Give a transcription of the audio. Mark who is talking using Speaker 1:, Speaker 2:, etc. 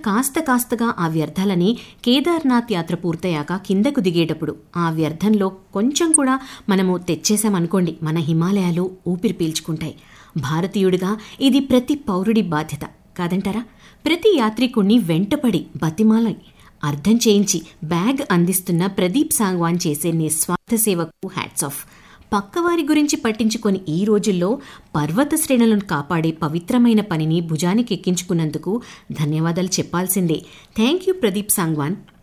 Speaker 1: కాస్త కాస్తగా ఆ వ్యర్థాలని కేదార్నాథ్ యాత్ర పూర్తయ్యాక కిందకు దిగేటప్పుడు ఆ వ్యర్థంలో కొంచెం కూడా మనము తెచ్చేశామనుకోండి మన హిమాలయాలు ఊపిరి పీల్చుకుంటాయి భారతీయుడిగా ఇది ప్రతి పౌరుడి బాధ్యత కాదంటారా ప్రతి యాత్రికుణ్ణి వెంటపడి బతిమాలై అర్థం చేయించి బ్యాగ్ అందిస్తున్న ప్రదీప్ సాంగ్వాన్ చేసే నిస్వార్థ సేవకు హ్యాట్స్ ఆఫ్ పక్కవారి గురించి పట్టించుకొని ఈ రోజుల్లో పర్వత శ్రేణులను కాపాడే పవిత్రమైన పనిని భుజానికి ఎక్కించుకున్నందుకు ధన్యవాదాలు చెప్పాల్సిందే థ్యాంక్ యూ ప్రదీప్ సాంగ్వాన్